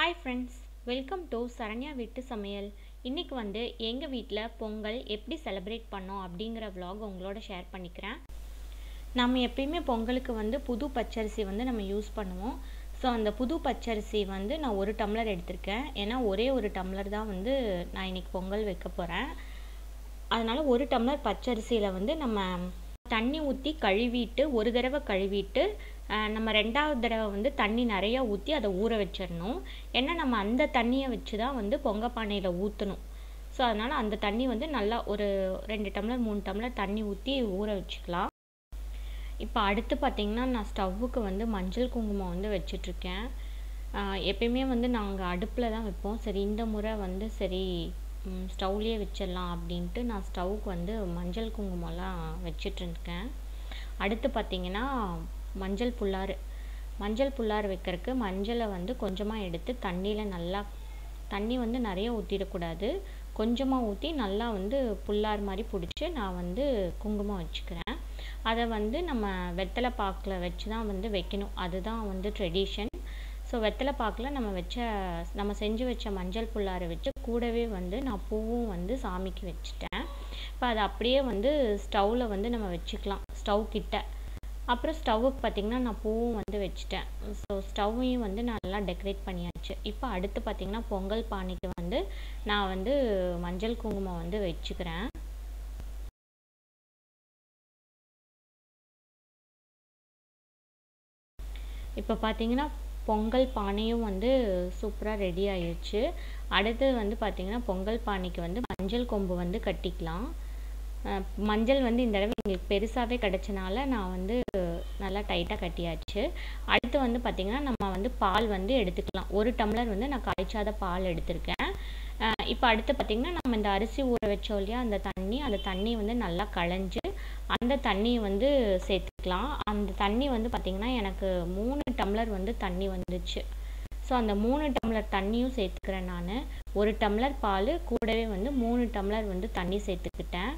Hi friends welcome to Saranya வீட்டு சமையல் இன்றைக்கி வந்து எங்கள் வீட்டில் பொங்கல் எப்படி செலிப்ரேட் பண்ணோம் அப்படிங்கிற vlog உங்களோட ஷேர் பண்ணிக்கிறேன் நம்ம எப்பயுமே பொங்கலுக்கு வந்து புது பச்சரிசி வந்து நம்ம யூஸ் பண்ணுவோம் ஸோ அந்த புது பச்சரிசி வந்து நான் ஒரு டம்ளர் எடுத்திருக்கேன் ஏன்னா ஒரே ஒரு டம்ளர் தான் வந்து நான் இன்னைக்கு பொங்கல் வைக்க போகிறேன் அதனால் ஒரு டம்ளர் பச்சரிசியில் வந்து நம்ம தண்ணி ஊற்றி கழுவிட்டு ஒரு தடவை கழுவிட்டு அஹ், நம்ம ரெண்டாவது தடவை வந்து தண்ணி நிறையா ஊற்றி அதை ஊற வச்சிடணும் ஏன்னா நம்ம அந்த தண்ணியை வச்சு தான் வந்து பொங்க பானையில் ஊற்றணும் ஸோ அதனால் அந்த தண்ணி வந்து நல்லா ஒரு ரெண்டு டம்ளர் மூணு டம்ளர் தண்ணி ஊற்றி ஊற வச்சுக்கலாம் இப்போ அடுத்து பார்த்திங்கன்னா நான் ஸ்டவ்வுக்கு வந்து மஞ்சள் குங்குமம் வந்து வச்சிட்ருக்கேன் எப்பயுமே வந்து நாங்கள் அடுப்பில் தான் வைப்போம் சரி இந்த முறை வந்து சரி ஸ்டவ்லேயே வச்சிடலாம் அப்படின்ட்டு நான் ஸ்டவ்வுக்கு வந்து மஞ்சள் குங்குமம்லாம் வச்சிட்ருக்கேன் அடுத்து பார்த்திங்கன்னா மஞ்சள் புல்லாறு மஞ்சள் புல்லாறு வைக்கிறதுக்கு மஞ்சளை வந்து கொஞ்சமாக எடுத்து தண்ணியில் நல்லா தண்ணி வந்து நிறைய ஊற்றிடக்கூடாது கொஞ்சமாக ஊற்றி நல்லா வந்து புல்லார் மாதிரி பிடிச்சி நான் வந்து குங்குமம் வச்சுக்கிறேன் அதை வந்து நம்ம வெத்தலை பாக்கில் வச்சு தான் வந்து வைக்கணும் அதுதான் வந்து ட்ரெடிஷன் ஸோ வெத்தலை பாக்கில் நம்ம வச்ச நம்ம செஞ்சு வச்ச மஞ்சள் புல்லாரை வச்சு கூடவே வந்து நான் பூவும் வந்து சாமிக்கு வச்சுட்டேன் இப்போ அதை அப்படியே வந்து ஸ்டவ்வில் வந்து நம்ம வச்சுக்கலாம் ஸ்டவ் கிட்ட அப்புறம் ஸ்டவ்வுக்கு பார்த்திங்கன்னா நான் பூவும் வந்து வச்சுட்டேன் ஸோ ஸ்டவ்வையும் வந்து நல்லா டெக்கரேட் பண்ணியாச்சு இப்போ அடுத்து பார்த்திங்கன்னா பொங்கல் பானைக்கு வந்து நான் வந்து மஞ்சள் குங்குமம் வந்து வச்சுக்கிறேன் இப்போ பார்த்தீங்கன்னா பொங்கல் பானையும் வந்து சூப்பராக ரெடி ஆயிடுச்சு அடுத்து வந்து பார்த்திங்கன்னா பொங்கல் பானைக்கு வந்து மஞ்சள் கொம்பு வந்து கட்டிக்கலாம் அஹ் மஞ்சள் வந்து இந்த தடவை எங்களுக்கு பெருசாகவே கிடச்சனால நான் வந்து நல்லா டைட்டாக கட்டியாச்சு அடுத்து வந்து பார்த்திங்கன்னா நம்ம வந்து பால் வந்து எடுத்துக்கலாம் ஒரு டம்ளர் வந்து நான் காய்ச்சாத பால் எடுத்திருக்கேன் அஹ் இப்போ அடுத்து பார்த்திங்கன்னா நம்ம இந்த அரிசி ஊற வச்சோம் இல்லையா அந்த தண்ணி அந்த தண்ணி வந்து நல்லா களைஞ்சு அந்த தண்ணியை வந்து சேர்த்துக்கலாம் அந்த தண்ணி வந்து பார்த்திங்கன்னா எனக்கு மூணு டம்ளர் வந்து தண்ணி வந்துச்சு ஸோ அந்த மூணு டம்ளர் தண்ணியும் சேர்த்துக்கிறேன் நான் ஒரு டம்ளர் பால் கூடவே வந்து மூணு டம்ளர் வந்து தண்ணி சேர்த்துக்கிட்டேன்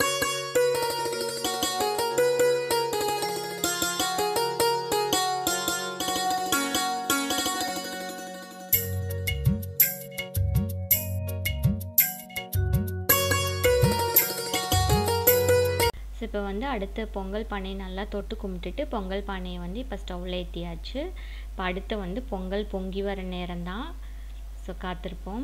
ஸோ இப்போ வந்து அடுத்து பொங்கல் பானையை நல்லா தொட்டு கும்பிட்டுட்டு பொங்கல் பானையை வந்து இப்போ ஸ்டவ்வில் ஏற்றியாச்சு இப்போ அடுத்து வந்து பொங்கல் பொங்கி வர நேரம்தான் ஸோ காத்திருப்போம்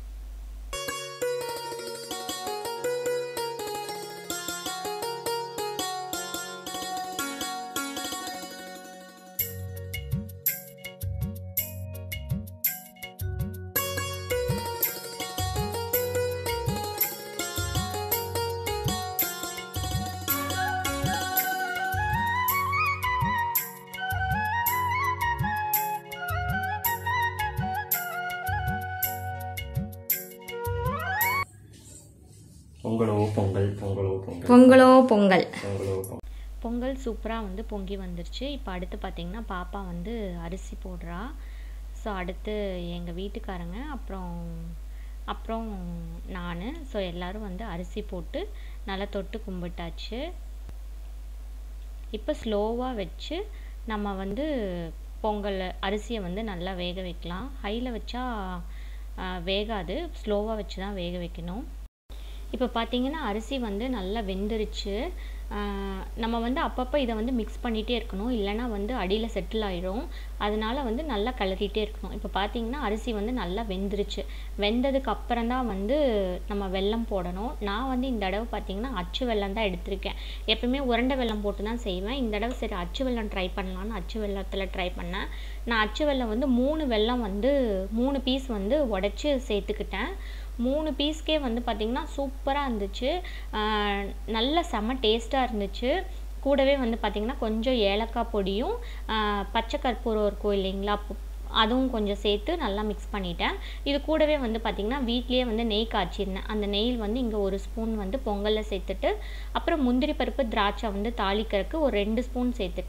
பொங்கலோ பொங்கல் பொங்கலோ பொங்கல் பொங்கலோ பொங்கல் பொங்கலோ பொங்கல் பொங்கல் சூப்பராக வந்து பொங்கி வந்துருச்சு இப்போ அடுத்து பார்த்திங்கன்னா பாப்பா வந்து அரிசி போடுறா ஸோ அடுத்து எங்கள் வீட்டுக்காரங்க அப்புறம் அப்புறம் நான் ஸோ எல்லோரும் வந்து அரிசி போட்டு நல்லா தொட்டு கும்பிட்டாச்சு இப்போ ஸ்லோவாக வச்சு நம்ம வந்து பொங்கல் அரிசியை வந்து நல்லா வேக வைக்கலாம் ஹையில் வச்சா ஆஹ், வேகாது ஸ்லோவாக வச்சு தான் வேக வைக்கணும் இப்போ பார்த்தீங்கன்னா அரிசி வந்து நல்லா வெந்துருச்சு ஆஹ் நம்ம வந்து அப்பப்போ இதை வந்து மிக்ஸ் பண்ணிகிட்டே இருக்கணும் இல்லைன்னா வந்து அடியில் செட்டில் ஆயிடும் அதனால வந்து நல்லா கிளறிட்டே இருக்கணும் இப்போ பார்த்தீங்கன்னா அரிசி வந்து நல்லா வெந்துருச்சு வெந்ததுக்கு அப்புறம் தான் வந்து நம்ம வெல்லம் போடணும் நான் வந்து இந்த தடவை பார்த்தீங்கன்னா அச்சு வெல்லம் தான் எடுத்திருக்கேன் எப்பவுமே உருண்டை வெல்லம் போட்டு தான் செய்வேன் இந்த தடவை சரி அச்சு வெல்லம் ட்ரை பண்ணலான்னு அச்சு வெல்லத்தில் ட்ரை பண்ணேன் நான் அச்சு வெல்லம் வந்து மூணு வெல்லம் வந்து மூணு பீஸ் வந்து உடச்சி சேர்த்துக்கிட்டேன் மூணு பீஸ்க்கே வந்து பார்த்திங்கன்னா சூப்பராக இருந்துச்சு ஆஹ் நல்ல செம்ம டேஸ்ட்டாக இருந்துச்சு கூடவே வந்து பார்த்திங்கன்னா கொஞ்சம் ஏலக்காய் பொடியும் ஆஹ் பச்சை கற்பூரம் இருக்கும் இல்லைங்களா பு- அதுவும் கொஞ்சம் சேர்த்து நல்லா மிக்ஸ் பண்ணிட்டேன் இது கூடவே வந்து பார்த்திங்கன்னா வீட்லேயே வந்து நெய் காய்ச்சிருந்தேன் அந்த நெய் வந்து இங்கே ஒரு ஸ்பூன் வந்து பொங்கலில் சேர்த்துட்டு அப்புறம் முந்திரி பருப்பு திராட்சை வந்து தாளிக்கிறதுக்கு ஒரு ரெண்டு ஸ்பூன் சேர்த்துட்டேன்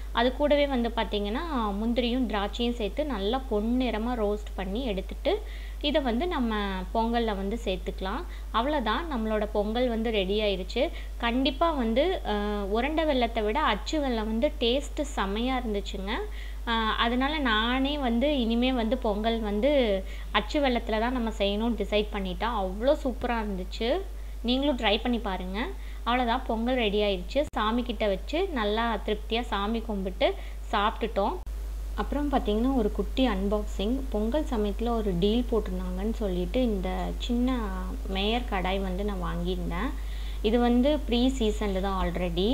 அது கூடவே வந்து பார்த்திங்கன்னா முந்திரியும் திராட்சையும் சேர்த்து நல்லா பொன்னிறமாக ரோஸ்ட் பண்ணி எடுத்துட்டு இதை வந்து நம்ம பொங்கலில் வந்து சேர்த்துக்கலாம் அவ்வளோதான் நம்மளோட பொங்கல் வந்து ரெடி ஆயிருச்சு கண்டிப்பாக வந்து அஹ், உருண்டை வெல்லத்தை விட அச்சு வெல்லம் வந்து டேஸ்ட்டு செமையாக இருந்துச்சுங்க அஹ், அதனால நானே வந்து இனிமே வந்து பொங்கல் வந்து அச்சு வெல்லத்தில் தான் நம்ம செய்யணும்னு டிசைட் பண்ணிட்டேன் அவ்வளோ சூப்பராக இருந்துச்சு நீங்களும் ட்ரை பண்ணி பாருங்கள் அவ்வளோதான் பொங்கல் ரெடி ஆயிடுச்சு சாமி கிட்ட வச்சு நல்லா திருப்தியாக சாமி கும்பிட்டு சாப்பிட்டுட்டோம் அப்புறம் பார்த்தீங்கன்னா ஒரு குட்டி அன்பாக்சிங் பொங்கல் சமயத்தில் ஒரு டீல் போட்டிருந்தாங்கன்னு சொல்லிட்டு இந்த சின்ன மேயர் கடாய் வந்து நான் வாங்கியிருந்தேன் இது வந்து ப்ரீ சீசன்டு தான் ஆல்ரெடி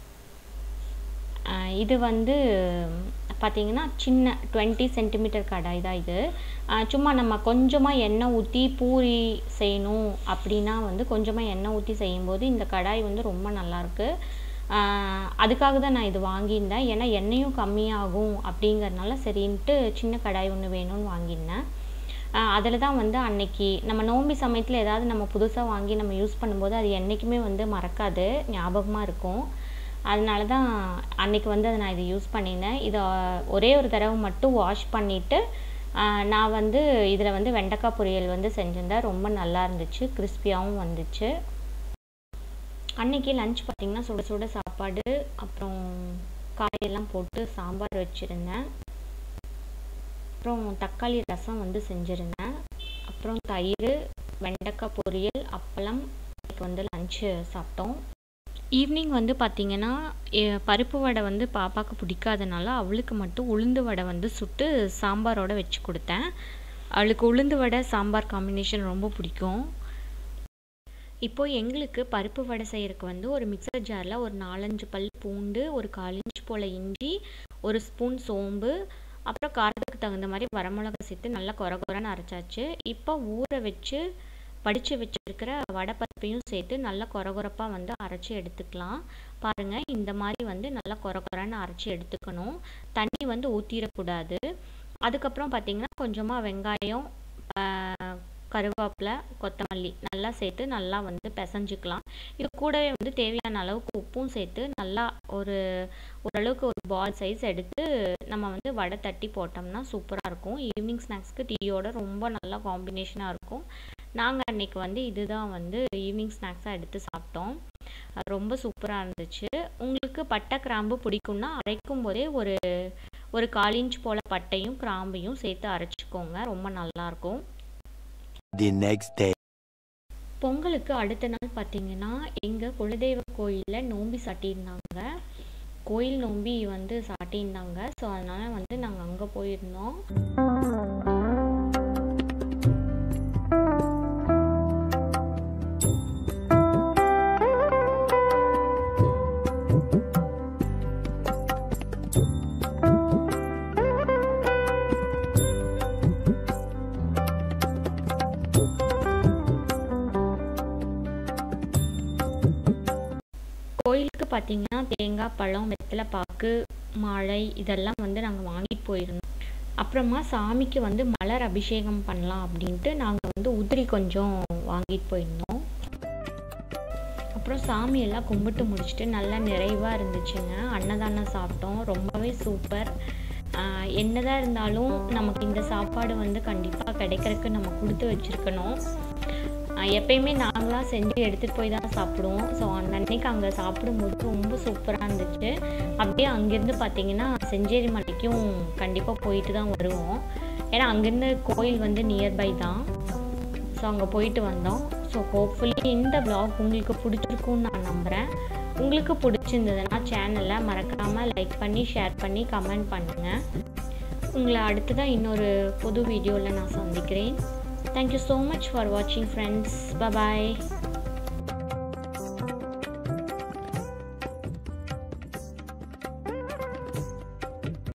இது வந்து பார்த்தீங்கன்னா சின்ன டுவெண்ட்டி சென்டிமீட்டர் கடாய் தான் இது அஹ் சும்மா நம்ம கொஞ்சமாக எண்ணெய் ஊற்றி பூரி செய்யணும் அப்படின்னா வந்து கொஞ்சமாக எண்ணெய் ஊற்றி செய்யும்போது இந்த கடாய் வந்து ரொம்ப நல்லாயிருக்கு அதுக்காக தான் நான் இது வாங்கியிருந்தேன் ஏன்னா எண்ணெயும் கம்மியாகும் அப்படிங்கறதுனால சரின்ட்டு சின்ன கடாய் ஒன்று வேணும்னு வாங்கியிருந்தேன் அதில் தான் வந்து அன்னைக்கு நம்ம நோம்பி சமயத்தில் ஏதாவது நம்ம புதுசாக வாங்கி நம்ம யூஸ் பண்ணும்போது அது என்றைக்குமே வந்து மறக்காது ஞாபகமாக இருக்கும் அதனால தான் அன்னைக்கு வந்து அதை நான் இதை யூஸ் பண்ணியிருந்தேன் இதை ஒரே ஒரு தடவை மட்டும் வாஷ் பண்ணிவிட்டு நான் வந்து இதில் வந்து வெண்டைக்காய் பொரியல் வந்து செஞ்சிருந்தேன் ரொம்ப நல்லா இருந்துச்சு கிறிஸ்பியாகவும் வந்துச்சு அன்னைக்கு லஞ்ச் பார்த்திங்கன்னா சுட சுட சாப்பாடு அப்புறம் காயெல்லாம் போட்டு சாம்பார் வச்சுருந்தேன் அப்புறம் தக்காளி ரசம் வந்து செஞ்சுருந்தேன் அப்புறம் தயிர் வெண்டைக்காய் பொரியல் அப்பளம் இன்னைக்கு வந்து லஞ்சு சாப்பிட்டோம் ஈவினிங் வந்து பார்த்திங்கன்னா எ- பருப்பு வடை வந்து பாப்பாவுக்கு பிடிக்காதனால அவளுக்கு மட்டும் உளுந்து வடை வந்து சுட்டு சாம்பாரோட வச்சு கொடுத்தேன் அவளுக்கு உளுந்து வடை சாம்பார் காம்பினேஷன் ரொம்ப பிடிக்கும் இப்போ எங்களுக்கு பருப்பு வடை செய்யறதுக்கு வந்து ஒரு மிக்சர் ஜாரில் ஒரு நாலஞ்சு பல் பூண்டு ஒரு கால் இன்ச் போல் இஞ்சி ஒரு ஸ்பூன் சோம்பு அப்புறம் காரத்துக்கு தகுந்த மாதிரி வரமிளகா சேர்த்து நல்லா கொர கொரன்னு அரைச்சாச்சு இப்போ ஊற வச்சு வடித்து வச்சிருக்கிற வடைப்பருப்பையும் சேர்த்து நல்லா கொரகொரப்பாக வந்து அரைச்சி எடுத்துக்கலாம் பாருங்கள் இந்த மாதிரி வந்து நல்லா கொர கொரன்னு அரைச்சி எடுத்துக்கணும் தண்ணி வந்து ஊற்றிடக்கூடாது அதுக்கப்புறம் பார்த்தீங்கன்னா கொஞ்சமாக வெங்காயம் ஆஹ், கருவேப்பிலை கொத்தமல்லி நல்லா சேர்த்து நல்லா வந்து பிசைஞ்சுக்கலாம் இது கூடவே வந்து தேவையான அளவுக்கு உப்பும் சேர்த்து நல்லா ஒரு ஓரளவுக்கு ஒரு பால் சைஸ் எடுத்து நம்ம வந்து வடை தட்டி போட்டோம்னா சூப்பராக இருக்கும் ஈவினிங் ஸ்நாக்ஸ்க்கு டீயோட ரொம்ப நல்லா காம்பினேஷனாக இருக்கும் நாங்கள் அன்னைக்கு வந்து இதுதான் வந்து ஈவினிங் ஸ்நாக்ஸாக எடுத்து சாப்பிட்டோம் அது ரொம்ப சூப்பராக இருந்துச்சு உங்களுக்கு பட்டை கிராம்பு பிடிக்கும்னா அரைக்கும் போதே ஒரு ஒரு கால் இன்ச் போல் பட்டையும் கிராம்பையும் சேர்த்து அரைச்சிக்கோங்க ரொம்ப நல்லாயிருக்கும் The next day. பொங்கலுக்கு அடுத்த நாள் பார்த்தீங்கன்னா எங்கள் குலதெய்வ கோயிலில் நோம்பி சாட்டியிருந்தாங்க கோயில் நோம்பி வந்து சாட்டியிருந்தாங்க ஸோ அதனால் வந்து நாங்கள் அங்கே போயிருந்தோம் கோயிலுக்கு பார்த்தீங்கன்னா தேங்காய் பழம் வெத்தலை பாக்கு மாழை இதெல்லாம் வந்து நாங்கள் வாங்கிட்டு போயிருந்தோம் அப்புறமா சாமிக்கு வந்து மலர் அபிஷேகம் பண்ணலாம் அப்படின்ட்டு நாங்கள் வந்து உதிரி கொஞ்சம் வாங்கிட்டு போயிருந்தோம் அப்புறம் சாமியெல்லாம் கும்பிட்டு முடிச்சுட்டு நல்லா நிறைவாக இருந்துச்சுங்க அன்னதானம் சாப்பிட்டோம் ரொம்பவே சூப்பர் ஆஹ் என்னதான் இருந்தாலும் நமக்கு இந்த சாப்பாடு வந்து கண்டிப்பாக கிடைக்கிறதுக்கு நம்ம கொடுத்து வச்சுருக்கணும் ஆஹ் எப்பயுமே நாங்களாக செஞ்சு எடுத்துகிட்டு போய் தான் சாப்பிடுவோம் ஸோ அந்த அன்னைக்கு அங்கே சாப்பிடும்போது ரொம்ப சூப்பராக இருந்துச்சு அப்படியே அங்கேருந்து பார்த்தீங்கன்னா செஞ்சேரி மலைக்கும் கண்டிப்பாக போயிட்டு தான் வருவோம் ஏன்னா அங்கேருந்து கோயில் வந்து நியர்பை தான் ஸோ அங்கே போயிட்டு வந்தோம் ஸோ ஹோப்ஃபுல்லி இந்த vlog உங்களுக்கு பிடிச்சிருக்கும்னு நான் நம்புகிறேன் உங்களுக்கு பிடிச்சிருந்ததுன்னா சேனலை மறக்காமல் லைக் பண்ணி ஷேர் பண்ணி கமெண்ட் பண்ணுங்கள் உங்களை அடுத்ததாக இன்னொரு புது வீடியோவில் நான் சந்திக்கிறேன் தேங்க்யூ ஸோ மச் ஃபார் வாட்சிங் ஃப்ரெண்ட்ஸ் பபாய்